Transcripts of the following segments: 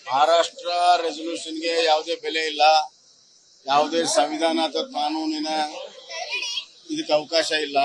ಮಹಾರಾಷ್ಟ್ರ ರೆಸೊಲ್ಯೂಷನ್ಗೆ ಯಾವುದೇ ಬೆಲೆ ಇಲ್ಲ ಯಾವುದೇ ಸಂವಿಧಾನ ಅಥವಾ ಕಾನೂನಿನ ಇದಕ್ಕೆ ಅವಕಾಶ ಇಲ್ಲ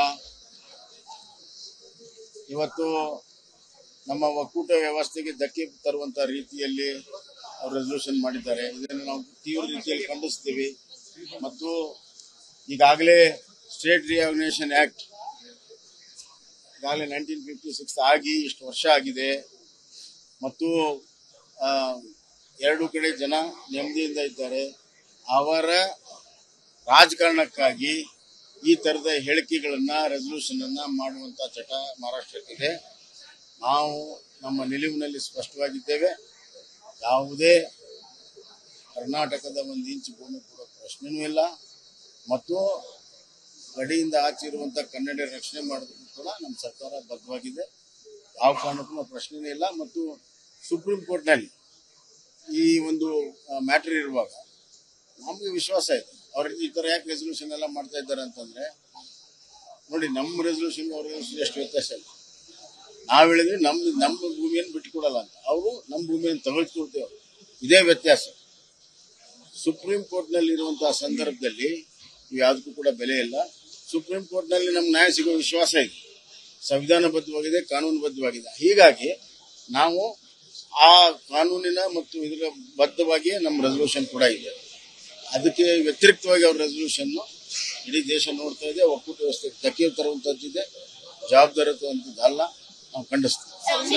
ಇವತ್ತು ನಮ್ಮ ಒಕ್ಕೂಟ ವ್ಯವಸ್ಥೆಗೆ ಧಕ್ಕೆ ತರುವಂತ ರೀತಿಯಲ್ಲಿ ಅವರು ರೆಸೊಲ್ಯೂಷನ್ ಮಾಡಿದ್ದಾರೆ ಇದನ್ನು ನಾವು ತೀವ್ರ ರೀತಿಯಲ್ಲಿ ಖಂಡಿಸ್ತೀವಿ ಮತ್ತು ಈಗಾಗಲೇ ಸ್ಟೇಟ್ ರಿಯಾಗ್ನೇಷನ್ ಆಕ್ಟ್ ಈಗಾಗಲೇ ನೈನ್ಟೀನ್ ಫಿಫ್ಟಿ ಸಿಕ್ಸ್ ಆಗಿ ಇಷ್ಟು ವರ್ಷ ಆಗಿದೆ ಮತ್ತು ಆ, ಎರಡು ಕಡೆ ಜನ ನೆಮ್ಮದಿಯಿಂದ ಇದ್ದಾರೆ ಅವರ ರಾಜಕಾರಣಕ್ಕಾಗಿ ಈ ತರದ ಹೇಳಿಕೆಗಳನ್ನ ರೆಸೊಲ್ಯೂಷನ್ ಅನ್ನ ಮಾಡುವಂತ ಚಟ ಮಹಾರಾಷ್ಟ್ರಕ್ಕಿದೆ ನಾವು ನಮ್ಮ ನಿಲುವಿನಲ್ಲಿ ಸ್ಪಷ್ಟವಾಗಿದ್ದೇವೆ ಯಾವುದೇ ಕರ್ನಾಟಕದ ಒಂದು ಇಂಚು ಭೂಮಿ ಕೊಡೋ ಪ್ರಶ್ನೆನೂ ಇಲ್ಲ ಮತ್ತು ಗಡಿಯಿಂದ ಆಚೆ ಇರುವಂತ ಕನ್ನಡ ರಕ್ಷಣೆ ಮಾಡೋದಕ್ಕೂ ಕೂಡ ನಮ್ಮ ಸರ್ಕಾರ ಬದ್ಧವಾಗಿದೆ ಯಾವ ಕಾರಣಕ್ಕೂ ನಾವು ಪ್ರಶ್ನೆನೇ ಇಲ್ಲ ಮತ್ತು ಸುಪ್ರೀಂ ಕೋರ್ಟ್ನಲ್ಲಿ ಈ ಒಂದು ಮ್ಯಾಟರ್ ಇರುವಾಗ ನಮಗೆ ವಿಶ್ವಾಸ ಇದೆ ಅವ್ರ ಈ ತರ ಯಾಕೆ ರೆಸೊಲ್ಯೂಷನ್ ಎಲ್ಲ ಮಾಡ್ತಾ ಇದ್ದಾರೆ ಅಂತಂದ್ರೆ ನೋಡಿ ನಮ್ಮ ರೆಸೊಲ್ಯೂಷನ್ ಅವ್ರ ರೆಸೊಲ್ಯೂಷನ್ ಎಷ್ಟು ವ್ಯತ್ಯಾಸ ಇಲ್ಲ ನಾವ್ ಹೇಳಿದ್ರೆ ನಮ್ ನಮ್ಮ ಭೂಮಿಯನ್ನು ಬಿಟ್ಟುಕೊಡಲ್ಲ ಅಂತ ಅವರು ನಮ್ಮ ಭೂಮಿಯನ್ನು ತಗೊಳ್ಕೊಳ್ತೇವೆ ಇದೇ ವ್ಯತ್ಯಾಸ ಸುಪ್ರೀಂ ಕೋರ್ಟ್ನಲ್ಲಿ ಇರುವಂತಹ ಸಂದರ್ಭದಲ್ಲಿ ಇವು ಯಾವುದಕ್ಕೂ ಕೂಡ ಬೆಲೆ ಇಲ್ಲ ಸುಪ್ರೀಂ ಕೋರ್ಟ್ನಲ್ಲಿ ನಮ್ಗೆ ನ್ಯಾಯ ಸಿಗೋ ವಿಶ್ವಾಸ ಇದೆ ಸಂವಿಧಾನಬದ್ಧವಾಗಿದೆ ಕಾನೂನುಬದ್ಧವಾಗಿದೆ ಹೀಗಾಗಿ ನಾವು ಆ ಕಾನೂನಿನ ಮತ್ತು ಇದರ ಬದ್ಧವಾಗಿಯೇ ನಮ್ಮ ರೆಸೊಲ್ಯೂಷನ್ ಕೂಡ ಇದೆ ಅದಕ್ಕೆ ವ್ಯತಿರಿಕ್ತವಾಗಿ ಅವ್ರ ರೆಸೊಲ್ಯೂಷನ್ ಇಡೀ ದೇಶ ನೋಡ್ತಾ ಇದೆ ಒಕ್ಕೂಟ ವ್ಯವಸ್ಥೆಗೆ ಧಕ್ಕೆ ತರುವಂತದ್ದಿದೆ ಜವಾಬ್ದಾರಿಯುತವಂತದ್ದಲ್ಲ ನಾವು ಖಂಡಿಸ್ತೀವಿ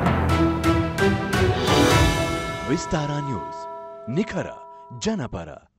ವಿಸ್ತಾರ ನ್ಯೂಸ್ ನಿಖರ ಜನಪರ